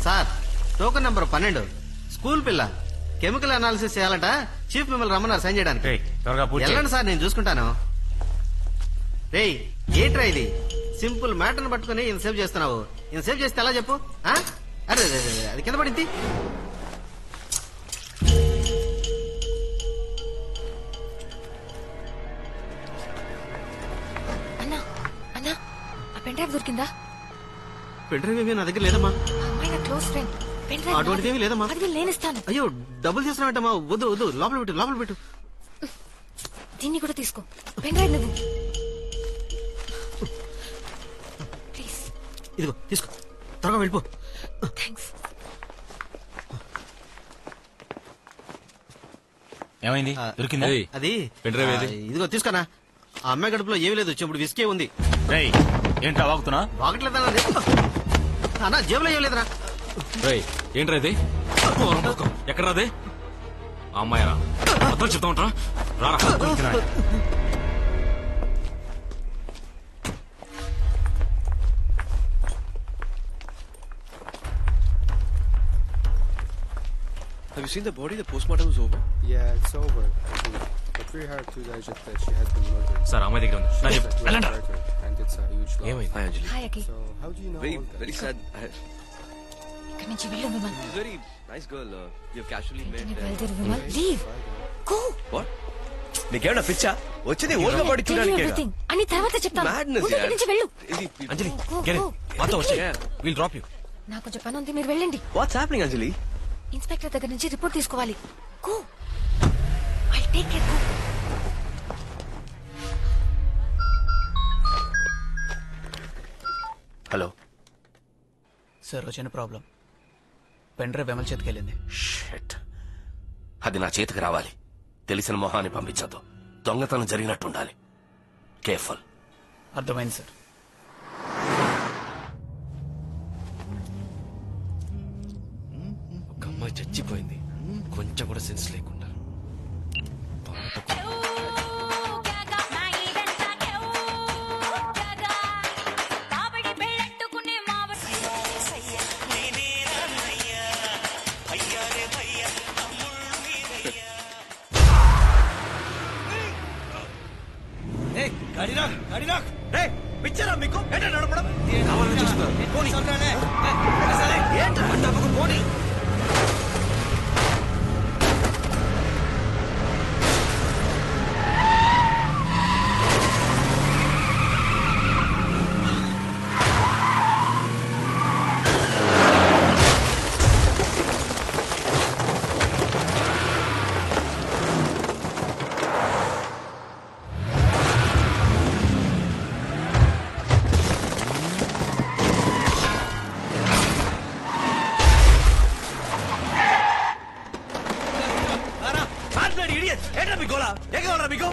Sir token number పన్నెండు school పిల్ల chemical analysis చేయాలంట చీఫ్ మిమ్మల్ని రమ్మన్నారు సైన్ చేయడానికి రేయ్, త్వరగా పూర్తి చేయి. వెళ్ళండి సార్ నేను చూసుకుంటాను రేయ్ ఏంట్రా ఇది సింపుల్ మ్యాటర్ని పట్టుకుని ఇంత సేవ్ చేస్తున్నావు ఇంత సేవ్ చేస్తే ఎలా చెప్పు ఆ? అరే అరే, అరే, అది కింద పడింది అన్నా అన్నా ఆ పెన్ డ్రైవ్ దొరికిందా పెన్ డ్రైవ్ ఏమీ నా దగ్గర లేదమ్మా ఆ అమ్మాయి నా క్లోజ్ ఫ్రెండ్ పెన్ డ్రైవ్ అటువంటిదేమీ లేదమ్మా. అది నేను ఇస్తాను అయ్యో డబ్బులు చేస్తున్నావేంటమ్మా వద్దు వద్దు లోపల పెట్టు లోపల పెట్టు దీన్ని కూడా తీసుకో పెన్ డ్రైవ్ నువ్వు ప్లీజ్ ఇదిగో తీసుకో త్వరగా వెళ్ళిపో థ్యాంక్స్ ఏమైంది ఆ, దొరికిందా ఏయ్, అది పెన్ డ్రైవ్ ఏది? ఆ, ఇదిగో తీసుకోనా ఆ అమ్మాయి గడుపులో ఏమీ లేదు చెప్పుడు విస్కే ఉంది రేయ్ ఏంట్రా వాగుతున్నా వాగట్లేదా అన్నా జేబులో ఏం లేదురా రేయ్ ఏంట్రా ఇది ఎక్కడ రాదే ఆ అమ్మాయి రా మొత్తం చెప్తా ఉంటా రారా Have you seen the body? The postmortem is over. Yeah, it's over. But we heard to digest that she has been murdered. Sir అమ్మాయి దగ్గర ఉంది నా చెప్పు That was వెళ్ళండి murdered, and it's a huge loss. ఏమైంది hi Anjali hi Aki So how do you know very all that? Very sad ఇక్కడి నుంచి వెళ్ళు Vimal very nice girl you casually వెంటనే మేడ్ బయలుదేరు విమల్ లీవ్ గో వాట్ నీకేమైనా పిచ్చా వచ్చింది ఓల్డ్ బాడీ చూడడానికి ఎవ్రీథింగ్ అని తర్వాత చెప్తాను Madness, ముందు ఇక్కడి నుంచి వెళ్ళు అంజలి Go, get go. it మాతో వచ్చే విల్ డ్రాప్ యు నాకు కొంచెం పని ఉంది మీరు వెళ్ళండి వాట్స్ హ్యాపెనింగ్ అంజలి ఇన్స్పెక్టర్ దగ్గర నుంచి రిపోర్ట్ తీసుకోవాలి go I take care go hello sir వచ్చిన ప్రాబ్లం పెన్ డ్రైవ్ ఎమల్ చేతికెళ్ళింది షిట్ అది నా చేతికి రావాలి తెలిసిన మొహాన్ని పంపించద్దు దొంగతనం జరిగినట్టుండాలి కేర్ఫుల్ అర్థమైంది సార్ ఒక అమ్మాయి చచ్చిపోయింది కొంచెం కూడా సెన్స్ లేకుండా పిచ్చరా మీకు ఏంటో నడపడం కావాలని చూస్తున్నారు పోనీ. ఏంట్రా? అడ్డప్పకు పోనీ. మాట్లాడు ఇడియట్ ఏంట్రా మీ గోల ఏం కావాలరా మీకు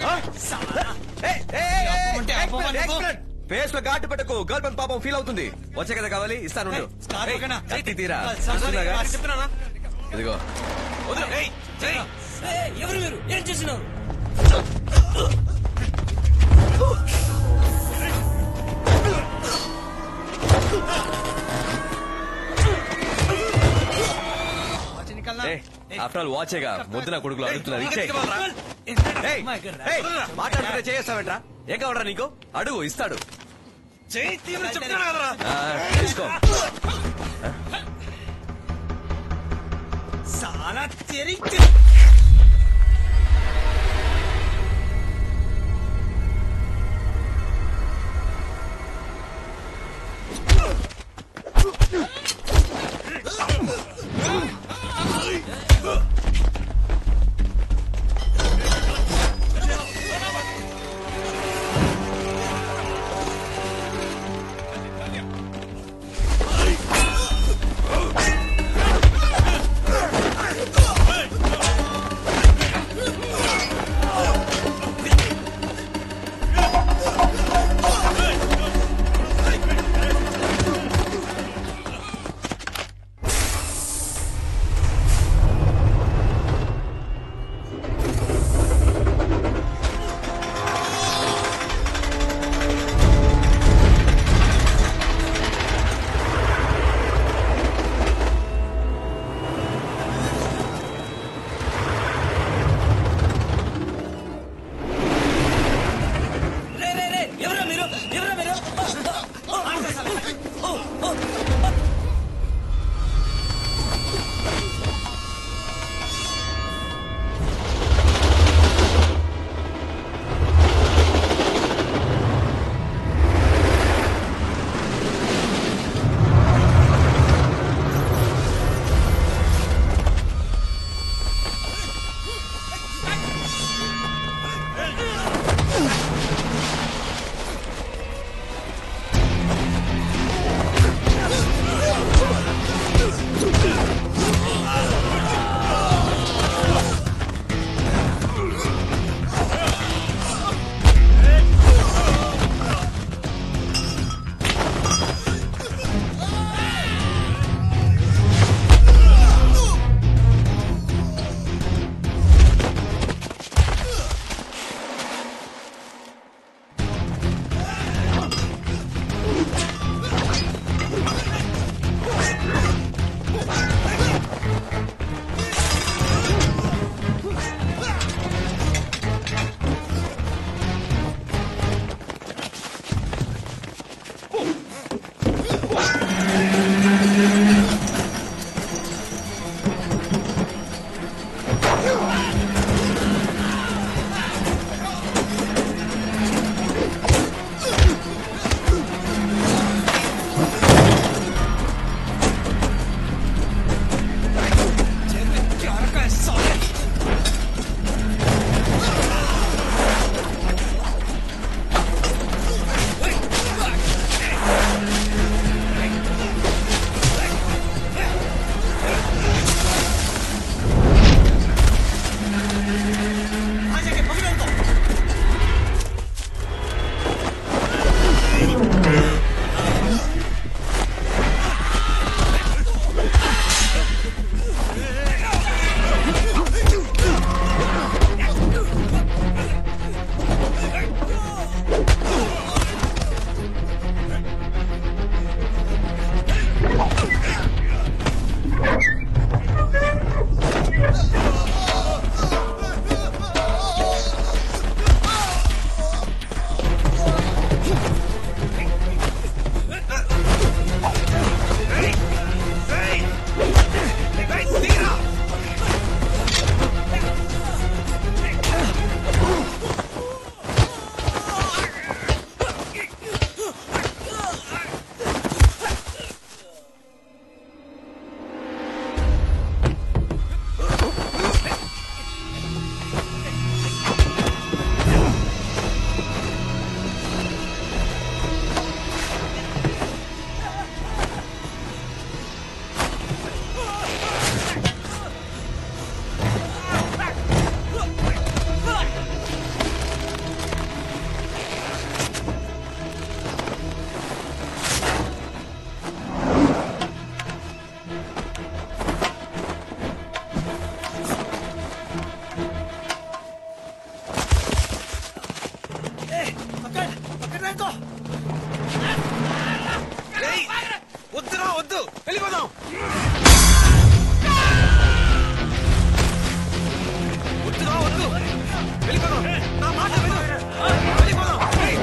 ఫేస్ లో ఘాటు పెట్టకు గర్ల్ ఫ్రెండ్ పాపం ఫీల్ అవుతుంది వచ్చే కదా కావాలి ఇస్తాను ఉండు. ఏయ్, కత్తి తీరా చూస్తున్నాగా? ఇదిగో వదిలు. ఏయ్, చెయ్. ఎవరు మీరు ఏం చేసినారు ఆఫ్టర్ ఆల్ వాచేగా ముద్దున కొడుకులు అడుగుతున్నారు ఇచ్చేయ్. ఏయ్, ఏయ్, మాట్లాడుతుంటే చేస్తావేంట్రా ఏం కావాలరా నీకు అడుగు ఇస్తాడు ఆ, తీసుకో చాలా తెరించి ఏయ్ వద్దురా, వద్దు. వెళ్ళిపోదాం. నా మాట విను. వెళ్ళిపోదాం. ఏయ్.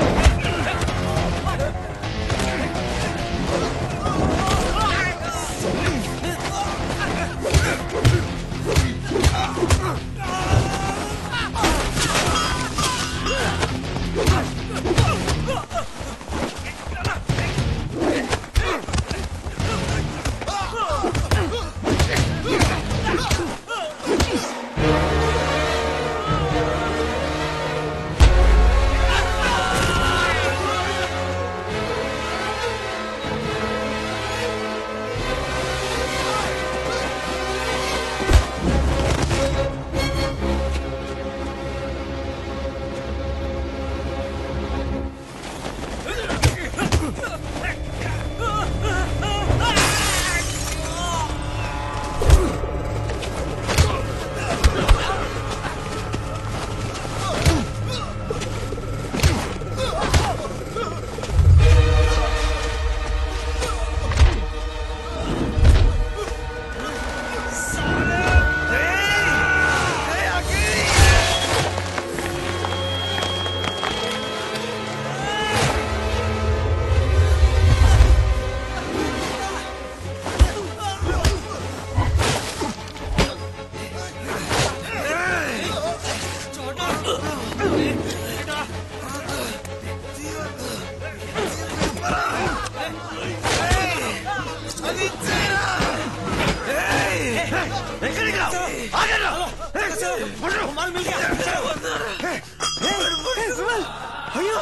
అయ్యో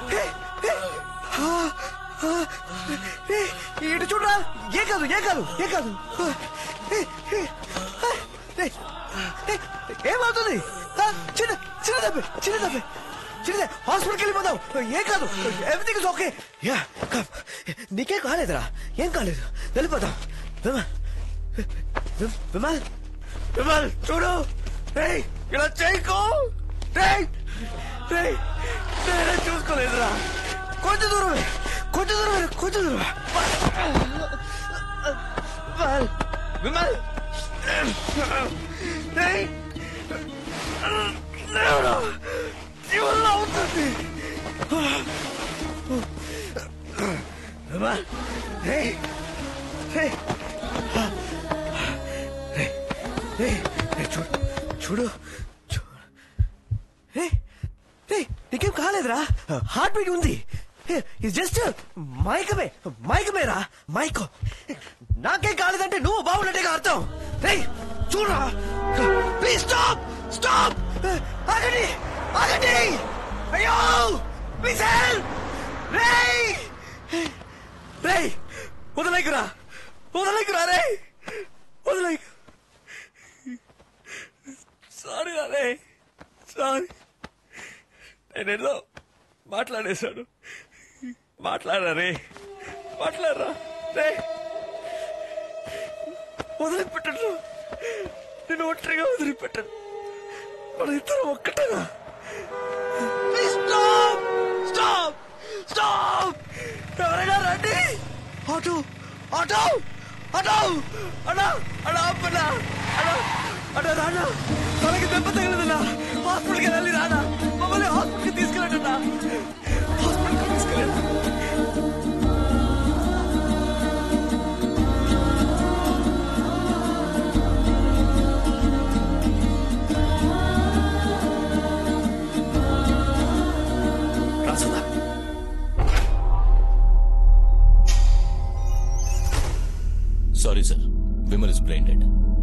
ఇటు చూడరా ఏ కాదు ఏ కాదు ఏ కాదు ఏమవుతుంది ఆ, చిన్న చిన్న దెబ్బ చిన్న దెబ్బ చిన్న హాస్పిటల్కి వెళ్ళిపోదాం ఏం కాదు everything is okay yeah come నీకేం కాలేదురా ఏం కాలేదు వెళ్ళిపోదాం విమల్ విమ్- విమల్ విమల్ చూడు రేయ్ ఇలా చేయకు రేయ్ రేయ్ నేనే చూసుకోలేదురా కొంచెం దూరమే కొంచెం దూరమే కొంచెం దూరం విమల్ విమల్ రేయ్ దేవుడా నీ వల్ల అవుతుంది విమల్ రేయ్ రేయ్ రేయ్ రేయ్ రేయ్ చూడు చూడు చూడు రేయ్ రేయ్ నీకేం కాలేదురా హార్ట్ బీట్ ఉంది ఇది జస్ట్ మైకమే మైకమేరా మైకో నాకేం కాలేదంటే నువ్వు బాగున్నట్టుగా అర్థం రేయ్ చూడరా ప్లీజ్ స్టాప్ స్టాప్ ఆగండి ఆగండి అయ్యో ప్లీజ్ హెల్ప్ రేయ్ రేయ్ వదలేకురా వదలేకురా రేయ్ వదలేకు సారీ రే సారీ నేనేదో మాట్లాడేశాడు మాట్లాడరా రే మాట్లాడరా రే వదిలిపెట్టడు నేను ఒంటరిగా వదిలిపెట్టను మన ఇద్దరం ఒక్కటేనా స్టాప్ స్టాప్ స్టాప్ ఎవరైనా రండి ఆటో ఆటో ఆటో అన్నా అన్నా అప్పన్నా అన్నా అన్నా రానా తనకి దెబ్బ తగిలిందన్నా హాస్పిటల్కి వెళ్ళాలి రానా మమ్మల్ని హాస్పిటల్కి తీసుకెళ్ళండి అన్నా హాస్పిటల్కి తీసుకెళ్ళండి రాసుదా sorry sir Vimal is blinded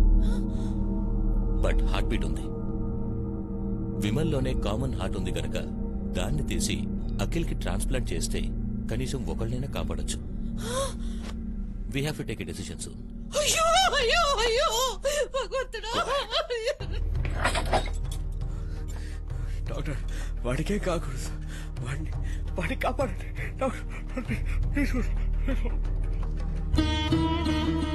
but heart beat ఉంది విమల్లోనే కామన్ హార్ట్ ఉంది గనక దాన్ని తీసి అఖిల్కి ట్రాన్స్ప్లాంట్ చేస్తే కనీసం ఒకళ్ళనైనా కాపాడొచ్చు we have to take a decision soon అయ్యో అయ్యో అయ్యో భగవంతుడా డాక్టర్ వాడికే కాకూడదు వాడిని వాడిని కాపాడండి డాక్టర్ ప్లీజ్